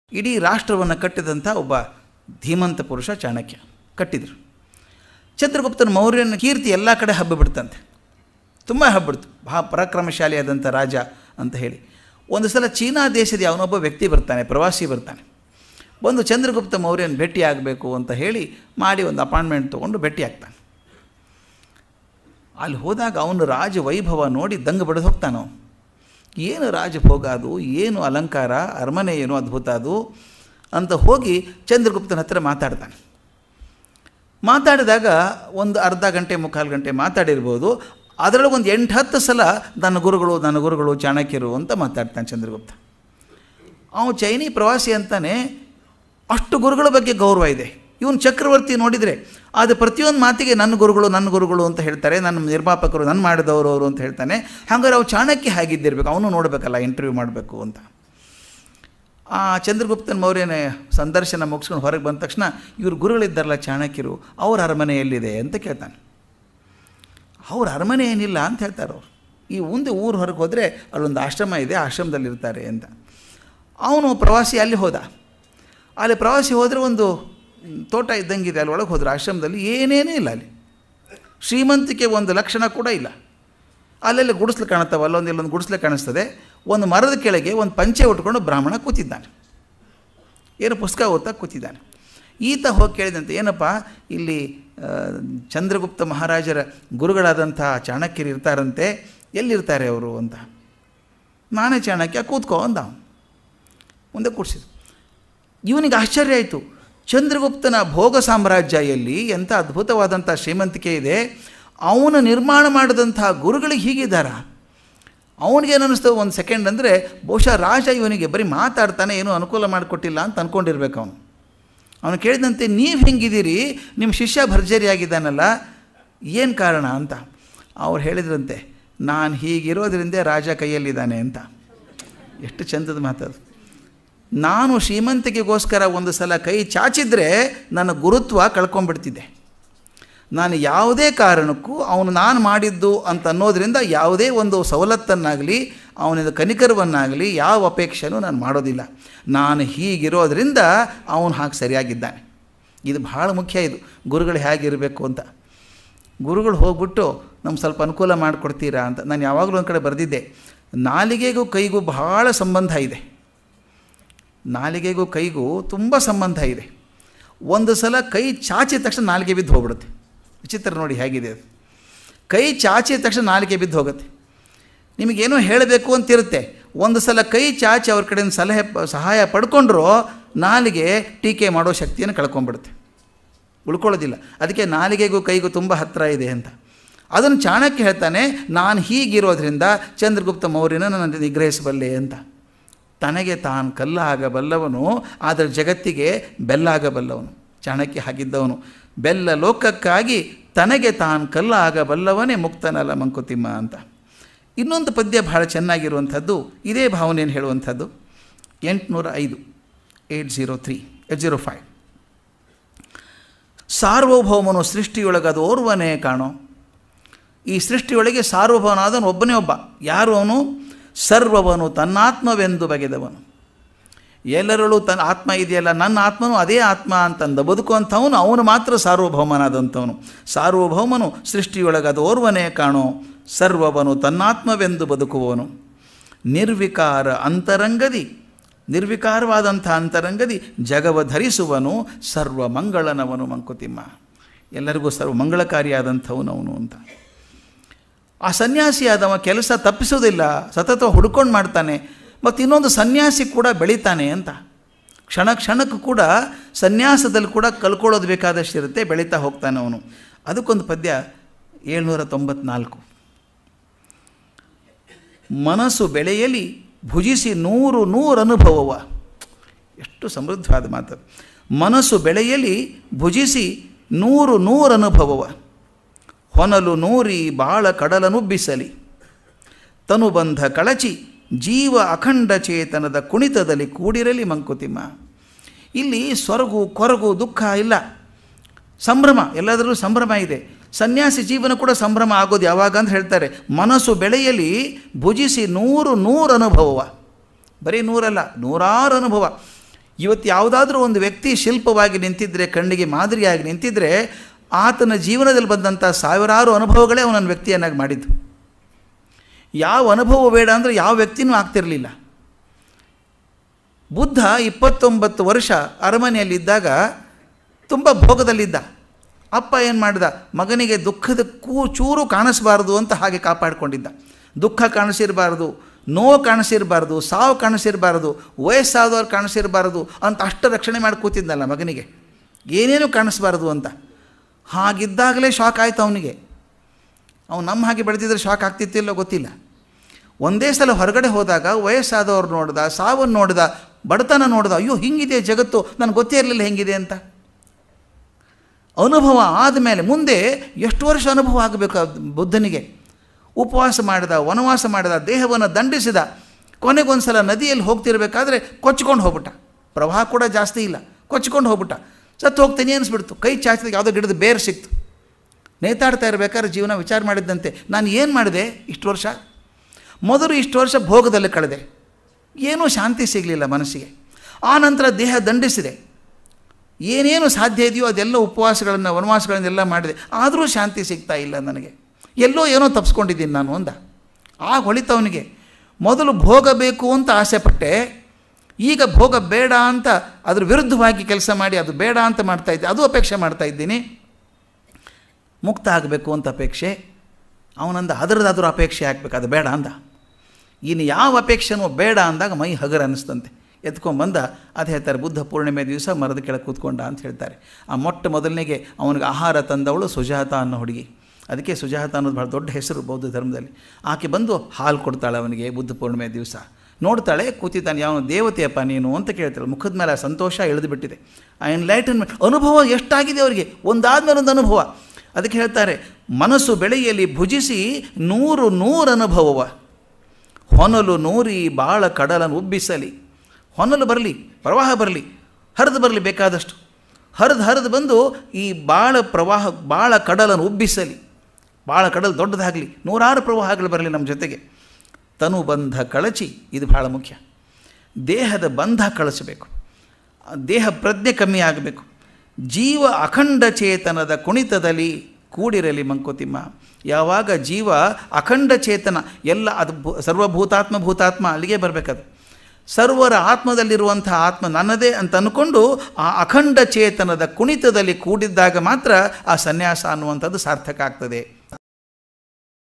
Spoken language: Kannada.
ಇಡೀ ರಾಷ್ಟ್ರವನ್ನು ಕಟ್ಟಿದಂಥ ಒಬ್ಬ ಧೀಮಂತ ಪುರುಷ ಚಾಣಕ್ಯ ಕಟ್ಟಿದರು ಚಂದ್ರಗುಪ್ತನ ಮೌರ್ಯನ ಕೀರ್ತಿ ಎಲ್ಲ ಕಡೆ ಹಬ್ಬಿಬಿಡ್ತಂತೆ ತುಂಬ ಹಬ್ಬಿಡ್ತು ಬಹಳ ಪರಾಕ್ರಮಶಾಲಿಯಾದಂಥ ರಾಜ ಅಂತ ಹೇಳಿ ಒಂದು ಸಲ ಚೀನಾ ದೇಶದ ಯಾವನೊಬ್ಬ ವ್ಯಕ್ತಿ ಬರ್ತಾನೆ ಪ್ರವಾಸಿ ಬರ್ತಾನೆ ಬಂದು ಚಂದ್ರಗುಪ್ತ ಮೌರ್ಯನ ಭೇಟಿ ಆಗಬೇಕು ಅಂತ ಹೇಳಿ ಮಾಡಿ ಒಂದು ಅಪಾಯಿಂಟ್ಮೆಂಟ್ ತೊಗೊಂಡು ಭೇಟಿ ಆಗ್ತಾನೆ ಅಲ್ಲಿ ಹೋದಾಗ ಅವನು ರಾಜ ವೈಭವ ನೋಡಿ ದಂಗ ಬಡಿದು ಹೋಗ್ತಾನೋ ಏನು ರಾಜಭೋಗ ಅದು ಏನು ಅಲಂಕಾರ ಅರಮನೆ ಏನು ಅದ್ಭುತ ಅದು ಅಂತ ಹೋಗಿ ಚಂದ್ರಗುಪ್ತನ ಹತ್ರ ಮಾತಾಡ್ತಾನೆ ಮಾತಾಡಿದಾಗ ಒಂದು ಅರ್ಧ ಗಂಟೆ ಮುಕ್ಕಾಲು ಗಂಟೆ ಮಾತಾಡಿರ್ಬೋದು ಅದರೊಳಗೆ ಒಂದು ಎಂಟು ಹತ್ತು ಸಲ ನನ್ನ ಗುರುಗಳು ನನ್ನ ಗುರುಗಳು ಚಾಣಕ್ಯರು ಅಂತ ಮಾತಾಡ್ತಾನೆ ಚಂದ್ರಗುಪ್ತ ಅವನು ಚೈನಿ ಪ್ರವಾಸಿ ಅಂತಾನೆ ಅಷ್ಟು ಗುರುಗಳ ಬಗ್ಗೆ ಗೌರವ ಇದೆ ಇವನು ಚಕ್ರವರ್ತಿ ನೋಡಿದರೆ ಅದು ಪ್ರತಿಯೊಂದು ಮಾತಿಗೆ ನನ್ನ ಗುರುಗಳು ನನ್ನ ಗುರುಗಳು ಅಂತ ಹೇಳ್ತಾರೆ ನನ್ನ ನಿರ್ಮಾಪಕರು ನನ್ನ ಮಾಡಿದವರು ಅವರು ಅಂತ ಹೇಳ್ತಾನೆ ಹಾಗಾದ್ರೆ ಅವು ಚಾಣಕ್ಯ ಹಾಗಿದ್ದಿರ್ಬೇಕು ಅವನು ನೋಡಬೇಕಲ್ಲ ಇಂಟರ್ವ್ಯೂ ಮಾಡಬೇಕು ಅಂತ ಆ ಚಂದ್ರಗುಪ್ತನ ಮೌರ್ಯನ ಸಂದರ್ಶನ ಮುಗಿಸ್ಕೊಂಡು ಹೊರಗೆ ಬಂದ ತಕ್ಷಣ ಇವ್ರ ಗುರುಗಳಿದ್ದಾರಲ್ಲ ಚಾಣಕ್ಯರು ಅವ್ರ ಅರಮನೆ ಎಲ್ಲಿದೆ ಅಂತ ಕೇಳ್ತಾನೆ ಅವ್ರ ಅರಮನೆ ಏನಿಲ್ಲ ಅಂತ ಹೇಳ್ತಾರೆ ಅವರು ಈ ಮುಂದೆ ಊರು ಹೊರಗೆ ಹೋದರೆ ಅಲ್ಲೊಂದು ಆಶ್ರಮ ಇದೆ ಆಶ್ರಮದಲ್ಲಿರ್ತಾರೆ ಅಂತ ಅವನು ಪ್ರವಾಸಿ ಅಲ್ಲಿ ಹೋದ ಅಲ್ಲಿ ಪ್ರವಾಸಿ ಹೋದರೆ ಒಂದು ತೋಟ ಇದ್ದಂಗಿದೆ ಅಲ್ಲಿ ಒಳಗೆ ಹೋದ್ರೆ ಆಶ್ರಮದಲ್ಲಿ ಏನೇನೂ ಇಲ್ಲ ಅಲ್ಲಿ ಶ್ರೀಮಂತಿಕೆ ಒಂದು ಲಕ್ಷಣ ಕೂಡ ಇಲ್ಲ ಅಲ್ಲೆಲ್ಲ ಗುಡಿಸ್ಲು ಕಾಣುತ್ತವೆ ಅಲ್ಲೊಂದು ಇಲ್ಲೊಂದು ಗುಡಿಸ್ಲೆ ಕಾಣಿಸ್ತದೆ ಒಂದು ಮರದ ಕೆಳಗೆ ಒಂದು ಪಂಚೆ ಉಟ್ಕೊಂಡು ಬ್ರಾಹ್ಮಣ ಕೂತಿದ್ದಾನೆ ಏನು ಪುಸ್ತಕ ಓದ್ತಾ ಕೂತಿದ್ದಾನೆ ಈತ ಹೋಗಿ ಕೇಳಿದಂತೆ ಏನಪ್ಪ ಇಲ್ಲಿ ಆ, ಚಂದ್ರಗುಪ್ತ ಮಹಾರಾಜರ ಗುರುಗಳಾದಂಥ ಚಾಣಕ್ಯರು ಇರ್ತಾರಂತೆ ಎಲ್ಲಿರ್ತಾರೆ ಅವರು ಅಂತ ನಾನೇ ಚಾಣಕ್ಯ ಕೂತ್ಕೋ ಅಂದ ಅವ್ನು. ಮುಂದೆ ಕೂಡಿಸಿದ್ರು ಇವನಿಗೆ ಆಶ್ಚರ್ಯ ಆಯಿತು ಚಂದ್ರಗುಪ್ತನ ಭೋಗ ಸಾಮ್ರಾಜ್ಯ ಎಲ್ಲಿ ಎಂಥ ಅದ್ಭುತವಾದಂಥ ಶ್ರೀಮಂತಿಕೆ ಇದೆ ಅವನು ನಿರ್ಮಾಣ ಮಾಡಿದಂಥ ಗುರುಗಳಿಗೆ ಹೀಗಿದ್ದಾರಾ ಅವನಿಗೇನು ಅನ್ನಿಸ್ತು ಒಂದು ಸೆಕೆಂಡ್ ಅಂದರೆ ಬಹುಶಃ ರಾಜ ಇವನಿಗೆ ಬರೀ ಮಾತಾಡ್ತಾನೆ ಏನೂ ಅನುಕೂಲ ಮಾಡಿಕೊಟ್ಟಿಲ್ಲ ಅಂತ ಅಂದ್ಕೊಂಡಿರ್ಬೇಕು ಅವನು ಅವನು ಕೇಳಿದಂತೆ ನೀವು ಹೆಂಗಿದ್ದೀರಿ ನಿಮ್ಮ ಶಿಷ್ಯ ಭರ್ಜರಿಯಾಗಿದ್ದಾನಲ್ಲ ಏನು ಕಾರಣ ಅಂತ ಅವ್ರು ಹೇಳಿದ್ರಂತೆ ನಾನು ಹೀಗಿರೋದ್ರಿಂದ ರಾಜ ಕೈಯಲ್ಲಿದ್ದಾನೆ ಅಂತ ಎಷ್ಟು ಚಂದದ ಮಾತದು ನಾನು ಶ್ರೀಮಂತಿಕೆಗೋಸ್ಕರ ಒಂದು ಸಲ ಕೈ ಚಾಚಿದ್ರೆ ನನ್ನ ಗುರುತ್ವ ಕಳ್ಕೊಂಡ್ಬಿಡ್ತಿದ್ದೆ ನಾನು ಯಾವುದೇ ಕಾರಣಕ್ಕೂ ಅವನು ನಾನು ಮಾಡಿದ್ದು ಅಂತ ಅನ್ನೋದರಿಂದ ಯಾವುದೇ ಒಂದು ಸವಲತ್ತನ್ನಾಗಲಿ ಅವನಿಂದ ಕನಿಕರವನ್ನಾಗಲಿ ಯಾವ ಅಪೇಕ್ಷೆನೂ ನಾನು ಮಾಡೋದಿಲ್ಲ ನಾನು ಹೀಗಿರೋದ್ರಿಂದ ಅವನು ಹಾಗೆ ಸರಿಯಾಗಿದ್ದಾನೆ ಇದು ಭಾಳ ಮುಖ್ಯ ಇದು ಗುರುಗಳು ಹೇಗಿರಬೇಕು ಅಂತ ಗುರುಗಳು ಹೋಗ್ಬಿಟ್ಟು ನಮ್ಗೆ ಸ್ವಲ್ಪ ಅನುಕೂಲ ಮಾಡಿಕೊಡ್ತೀರಾ ಅಂತ ನಾನು ಯಾವಾಗಲೂ ಒಂದು ಕಡೆ ಬರೆದಿದ್ದೆ ನಾಲಿಗೆಗೂ ಕೈಗೂ ಬಹಳ ಸಂಬಂಧ ಇದೆ ನಾಲಿಗೆಗೂ ಕೈಗೂ ತುಂಬ ಸಂಬಂಧ ಇದೆ ಒಂದು ಸಲ ಕೈ ಚಾಚಿದ ತಕ್ಷಣ ನಾಲಿಗೆ ಬಿದ್ದು ಹೋಗ್ಬಿಡುತ್ತೆ ವಿಚಿತ್ರ ನೋಡಿ ಹೇಗಿದೆ ಅದು ಕೈ ಚಾಚಿದ ತಕ್ಷಣ ನಾಲಿಗೆ ಬಿದ್ದು ಹೋಗುತ್ತೆ ನಿಮಗೇನೋ ಹೇಳಬೇಕು ಅಂತಿರುತ್ತೆ ಒಂದು ಸಲ ಕೈ ಚಾಚಿ ಅವ್ರ ಕಡೆಯಿಂದ ಸಲಹೆ ಪ- ಸಹಾಯ ಪಡ್ಕೊಂಡ್ರು ನಾಲಿಗೆ ಟೀಕೆ ಮಾಡೋ ಶಕ್ತಿಯನ್ನು ಕಳ್ಕೊಂಡ್ಬಿಡುತ್ತೆ ಉಳ್ಕೊಳ್ಳೋದಿಲ್ಲ ಅದಕ್ಕೆ ನಾಲಿಗೆಗೂ ಕೈಗೂ ತುಂಬ ಹತ್ತಿರ ಇದೆ ಅಂತ ಅದನ್ನು ಚಾಣಕ್ಯ ಹೇಳ್ತಾನೆ ನಾನು ಹೀಗಿರೋದ್ರಿಂದ ಚಂದ್ರಗುಪ್ತ ಮೌರ್ಯನ ನಾನು ನಿಗ್ರಹಿಸಬಲ್ಲೆ ಅಂತ ತನಗೆ ತಾನು ಕಲ್ಲಾಗಬಲ್ಲವನು ಆದರೆ ಜಗತ್ತಿಗೆ ಬೆಲ್ಲಾಗಬಲ್ಲವನು ಚಾಣಕ್ಯ ಹಾಗಿದ್ದವನು ಬೆಲ್ಲ ಲೋಕಕ್ಕಾಗಿ ತನಗೆ ತಾನು ಕಲ್ಲಾಗಬಲ್ಲವನೇ ಮುಕ್ತನಲ್ಲ ಮಂಕುತಿಮ್ಮ ಅಂತ ಇನ್ನೊಂದು ಪದ್ಯ ಬಹಳ ಚೆನ್ನಾಗಿರುವಂಥದ್ದು ಇದೇ ಭಾವನೆಯನ್ನು ಹೇಳುವಂಥದ್ದು ಎಂಟುನೂರ ಐದು eight zero three eight zero five ಸಾರ್ವಭೌಮನು ಸೃಷ್ಟಿಯೊಳಗದು ಓರ್ವನೇ ಕಾಣೋ ಈ ಸೃಷ್ಟಿಯೊಳಗೆ ಸಾರ್ವಭೌಮನಾದವನು ಒಬ್ಬನೇ ಒಬ್ಬ ಯಾರು ಅವನು ಸರ್ವವನು ತನ್ನಾತ್ಮವೆಂದು ಬಗೆದವನು ಎಲ್ಲರಲ್ಲೂ ತನ್ನ ಆತ್ಮ ಇದೆಯಲ್ಲ ನನ್ನ ಆತ್ಮನು ಅದೇ ಆತ್ಮ ಅಂತಂದ ಬದುಕುವಂಥವನು ಅವನು ಮಾತ್ರ ಸಾರ್ವಭೌಮನಾದಂಥವನು ಸಾರ್ವಭೌಮನು ಸೃಷ್ಟಿಯೊಳಗದು ಓರ್ವನೇ ಕಾಣೋ ಸರ್ವವನು ತನ್ನಾತ್ಮವೆಂದು ಬದುಕುವವನು ನಿರ್ವಿಕಾರ ಅಂತರಂಗದಿ ನಿರ್ವಿಕಾರವಾದಂಥ ಅಂತರಂಗದಿ ಜಗವ ಧರಿಸುವನು ಸರ್ವ ಮಂಗಳನವನು ಮಂಕುತಿಮ್ಮ ಎಲ್ಲರಿಗೂ ಸರ್ವ ಮಂಗಳಕಾರಿಯಾದಂಥವನು ಅವನು ಅಂತ ಆ ಸನ್ಯಾಸಿಯಾದವ ಕೆಲಸ ತಪ್ಪಿಸೋದಿಲ್ಲ ಸತತ ಹುಡ್ಕೊಂಡು ಮಾಡ್ತಾನೆ ಮತ್ತು ಇನ್ನೊಂದು ಸನ್ಯಾಸಿ ಕೂಡ ಬೆಳೀತಾನೆ ಅಂತ ಕ್ಷಣ ಕ್ಷಣಕ್ಕೂ ಕೂಡ ಸನ್ಯಾಸದಲ್ಲಿ ಕೂಡ ಕಲ್ಕೊಳ್ಳೋದು ಬೇಕಾದಷ್ಟು ಇರುತ್ತೆ ಬೆಳೀತಾ ಹೋಗ್ತಾನೆ ಅವನು ಅದಕ್ಕೊಂದು ಪದ್ಯ ಏಳ್ನೂರ ತೊಂಬತ್ನಾಲ್ಕು ಮನಸ್ಸು ಬೆಳೆಯಲಿ ಭುಜಿಸಿ ನೂರು ನೂರು ಅನುಭವವ ಎಷ್ಟು ಸಮೃದ್ಧವಾದ ಮಾತು ಮನಸ್ಸು ಬೆಳೆಯಲಿ ಭುಜಿಸಿ ನೂರು ನೂರು ಅನುಭವವ ಹೊನಲು ನೂರಿ ಬಾಳ ಕಡಲನುಬ್ಬಿಸಲಿ ತನುಬಂಧ ಕಳಚಿ ಜೀವ ಅಖಂಡ ಚೇತನದ ಕುಣಿತದಲ್ಲಿ ಕೂಡಿರಲಿ ಮಂಕುತಿಮ್ಮ ಇಲ್ಲಿ ಸ್ವರ್ಗು ಕೊರಗು ದುಃಖ ಇಲ್ಲ ಸಂಭ್ರಮ ಎಲ್ಲದರಲ್ಲೂ ಸಂಭ್ರಮ ಇದೆ ಸನ್ಯಾಸಿ ಜೀವನ ಕೂಡ ಸಂಭ್ರಮ ಆಗೋದು ಯಾವಾಗ ಅಂತ ಹೇಳ್ತಾರೆ ಮನಸ್ಸು ಬೆಳೆಯಲಿ ಭುಜಿಸಿ ನೂರು ನೂರು ಅನುಭವವ ಬರೀ ನೂರಲ್ಲ ನೂರಾರು ಅನುಭವ ಇವತ್ತು ಯಾವುದಾದ್ರೂ ಒಂದು ವ್ಯಕ್ತಿ ಶಿಲ್ಪವಾಗಿ ನಿಂತಿದ್ದರೆ ಕಣ್ಣಿಗೆ ಮಾದರಿಯಾಗಿ ನಿಂತಿದ್ದರೆ ಆತನ ಜೀವನದಲ್ಲಿ ಬಂದಂಥ ಸಾವಿರಾರು ಅನುಭವಗಳೇ ಅವನನ್ನು ವ್ಯಕ್ತಿಯನ್ನಾಗಿ ಮಾಡಿದ್ದು ಯಾವ ಅನುಭವ ಬೇಡ ಅಂದರೆ ಯಾವ ವ್ಯಕ್ತಿನೂ ಆಗ್ತಿರಲಿಲ್ಲ ಬುದ್ಧ ಇಪ್ಪತ್ತೊಂಬತ್ತು ವರ್ಷ ಅರಮನೆಯಲ್ಲಿದ್ದಾಗ ತುಂಬ ಭೋಗದಲ್ಲಿದ್ದ ಅಪ್ಪ ಏನು ಮಾಡಿದ ಮಗನಿಗೆ ದುಃಖದ ಕೂ ಚೂರು ಕಾಣಿಸಬಾರ್ದು ಅಂತ ಹಾಗೆ ಕಾಪಾಡಿಕೊಂಡಿದ್ದ ದುಃಖ ಕಾಣಿಸಿರಬಾರ್ದು ನೋವು ಕಾಣಿಸಿರಬಾರ್ದು ಸಾವು ಕಾಣಿಸಿರಬಾರ್ದು ವಯಸ್ಸಾದವ್ರು ಕಾಣಿಸಿರಬಾರ್ದು ಅಂತ ಅಷ್ಟು ರಕ್ಷಣೆ ಮಾಡಿ ಕೂತಿದ್ನಲ್ಲ ಮಗನಿಗೆ ಏನೇನು ಕಾಣಿಸ್ಬಾರ್ದು ಅಂತ ಹಾಗಿದ್ದಾಗಲೇ ಶಾಕ್ ಆಯಿತು ಅವನಿಗೆ ಅವನು ನಮ್ಮ ಹಾಗೆ ಬೆಳೆದಿದ್ರೆ ಶಾಕ್ ಆಗ್ತಿತ್ತಿಲ್ಲೋ ಗೊತ್ತಿಲ್ಲ ಒಂದೇ ಸಲ ಹೊರಗಡೆ ಹೋದಾಗ ವಯಸ್ಸಾದವ್ರು ನೋಡ್ದ ಸಾವನ್ನು ನೋಡ್ದ ಬಡತನ ನೋಡ್ದ ಅಯ್ಯೋ ಹಿಂಗಿದೆ ಜಗತ್ತು ನನಗೆ ಗೊತ್ತೇ ಇರಲಿಲ್ಲ ಹೆಂಗಿದೆ ಅಂತ ಅನುಭವ ಆದಮೇಲೆ ಮುಂದೆ ಎಷ್ಟು ವರ್ಷ ಅನುಭವ ಆಗಬೇಕು ಆ ಬುದ್ಧನಿಗೆ ಉಪವಾಸ ಮಾಡಿದ ವನವಾಸ ಮಾಡಿದ ದೇಹವನ್ನು ದಂಡಿಸಿದ ಕೊನೆಗೊಂದು ಸಲ ನದಿಯಲ್ಲಿ ಹೋಗ್ತಿರ್ಬೇಕಾದ್ರೆ ಕೊಚ್ಕೊಂಡು ಹೋಗ್ಬಿಟ್ಟ ಪ್ರವಾಹ ಕೂಡ ಜಾಸ್ತಿ ಇಲ್ಲ ಕೊಚ್ಕೊಂಡು ಹೋಗ್ಬಿಟ್ಟ ಸತ್ತು ಹೋಗ್ತೀನಿ ಅನಿಸ್ಬಿಡ್ತು ಕೈ ಚಾಚಿದಾಗ ಯಾವುದೋ ಗಿಡದ ಬೇರು ಸಿಕ್ತು ನೇತಾಡ್ತಾ ಇರಬೇಕಾದ್ರೆ ಜೀವನ ವಿಚಾರ ಮಾಡಿದ್ದಂತೆ ನಾನು ಏನು ಮಾಡಿದೆ ಇಷ್ಟು ವರ್ಷ ಮೊದಲು ಇಷ್ಟು ವರ್ಷ ಭೋಗದಲ್ಲಿ ಕಳೆದೆ ಏನೂ ಶಾಂತಿ ಸಿಗಲಿಲ್ಲ ಮನಸ್ಸಿಗೆ ಆ ನಂತರ ದೇಹ ದಂಡಿಸಿದೆ ಏನೇನು ಸಾಧ್ಯ ಇದೆಯೋ ಅದೆಲ್ಲ ಉಪವಾಸಗಳನ್ನು ವನವಾಸಗಳನ್ನೆಲ್ಲ ಮಾಡಿದೆ ಆದರೂ ಶಾಂತಿ ಸಿಗ್ತಾ ಇಲ್ಲ ನನಗೆ ಎಲ್ಲೋ ಏನೋ ತಪ್ಪಿಸ್ಕೊಂಡಿದ್ದೀನಿ ನಾನು ಅಂದ ಆಗ ಹೊಳಿತವನಿಗೆ ಮೊದಲು ಭೋಗ ಬೇಕು ಅಂತ ಆಸೆಪಟ್ಟೆ ಈಗ ಭೋಗ ಬೇಡ ಅಂತ ಅದ್ರ ವಿರುದ್ಧವಾಗಿ ಕೆಲಸ ಮಾಡಿ ಅದು ಬೇಡ ಅಂತ ಮಾಡ್ತಾ ಇದ್ದೆ ಅದು ಅಪೇಕ್ಷೆ ಮಾಡ್ತಾ ಇದ್ದೀನಿ ಮುಕ್ತ ಆಗಬೇಕು ಅಂತ ಅಪೇಕ್ಷೆ ಅವನಂದ ಅದರದಾದ್ರೂ ಅಪೇಕ್ಷೆ ಹಾಕ್ಬೇಕು ಅದು ಬೇಡ ಅಂದ ಇನ್ನು ಯಾವ ಅಪೇಕ್ಷೆನೂ ಬೇಡ ಅಂದಾಗ ಮೈ ಹಗರ ಅನ್ನಿಸ್ತಂತೆ ಎತ್ಕೊಂಬಂದ ಅದು ಹೇಳ್ತಾರೆ ಬುದ್ಧ ಪೂರ್ಣಿಮೆ ದಿವಸ ಮರದ ಕೆಳಗೆ ಕೂತ್ಕೊಂಡ ಅಂತ ಹೇಳ್ತಾರೆ ಆ ಮೊಟ್ಟ ಮೊದಲನಿಗೆ ಅವನಿಗೆ ಆಹಾರ ತಂದವಳು ಸುಜಾತ ಅನ್ನೋ ಹುಡುಗಿ ಅದಕ್ಕೆ ಸುಜಾತ ಅನ್ನೋದು ಭಾಳ ದೊಡ್ಡ ಹೆಸರು ಬೌದ್ಧ ಧರ್ಮದಲ್ಲಿ ಆಕೆ ಬಂದು ಹಾಲು ಕೊಡ್ತಾಳೆ ಅವನಿಗೆ ಬುದ್ಧ ಪೂರ್ಣಿಮೆ ದಿವಸ ನೋಡ್ತಾಳೆ ಕೂತಿದ್ದಾನೆ ಯಾವ ದೇವತೆಯಪ್ಪ ನೀನು ಅಂತ ಕೇಳ್ತಾಳೆ ಮುಖದ ಮೇಲೆ ಆ ಸಂತೋಷ ಇಳಿದು ಬಿಟ್ಟಿದೆ ಆ ಎನ್ಲೈಟನ್ಮೆಂಟ್ ಅನುಭವ ಎಷ್ಟಾಗಿದೆ ಅವರಿಗೆ ಒಂದಾದ್ಮೇಲೆ ಒಂದು ಅನುಭವ ಅದಕ್ಕೆ ಹೇಳ್ತಾರೆ ಮನಸ್ಸು ಬೆಳೆಯಲ್ಲಿ ಭುಜಿಸಿ ನೂರು ನೂರು ಅನುಭವವ ಹೊನಲು ನೂರಿ ಬಾಳ ಕಡಲನ್ನು ಉಬ್ಬಿಸಲಿ ಹೊನಲು ಬರಲಿ ಪ್ರವಾಹ ಬರಲಿ ಹರಿದು ಬರಲಿ ಬೇಕಾದಷ್ಟು ಹರಿದು ಹರಿದು ಬಂದು ಈ ಬಾಳ ಪ್ರವಾಹ ಬಾಳ ಕಡಲನ್ನು ಉಬ್ಬಿಸಲಿ ಭಾಳ ಕಡಲು ದೊಡ್ಡದಾಗಲಿ ನೂರಾರು ಪ್ರವಾಹಗಳು ಬರಲಿ ನಮ್ಮ ಜೊತೆಗೆ ತನು ಬಂಧ ಕಳಚಿ ಇದು ಭಾಳ ಮುಖ್ಯ ದೇಹದ ಬಂಧ ಕಳಿಸಬೇಕು ದೇಹ ಪ್ರಜ್ಞೆ ಕಮ್ಮಿ ಆಗಬೇಕು ಜೀವ ಅಖಂಡ ಚೇತನದ ಕುಣಿತದಲ್ಲಿ ಕೂಡಿರಲಿ ಮಂಕುತಿಮ್ಮ ಯಾವಾಗ ಜೀವ ಅಖಂಡ ಚೇತನ ಎಲ್ಲ ಅದು ಭೂ ಸರ್ವಭೂತಾತ್ಮ ಭೂತಾತ್ಮ ಅಲ್ಲಿಗೆ ಬರಬೇಕದು ಸರ್ವರ ಆತ್ಮದಲ್ಲಿರುವಂಥ ಆತ್ಮ ನನ್ನದೇ ಅಂತ ಅಂದ್ಕೊಂಡು ಆ ಅಖಂಡ ಚೇತನದ ಕುಣಿತದಲ್ಲಿ ಕೂಡಿದ್ದಾಗ ಮಾತ್ರ ಆ ಸನ್ಯಾಸ ಅನ್ನುವಂಥದ್ದು ಸಾರ್ಥಕ ಆಗ್ತದೆ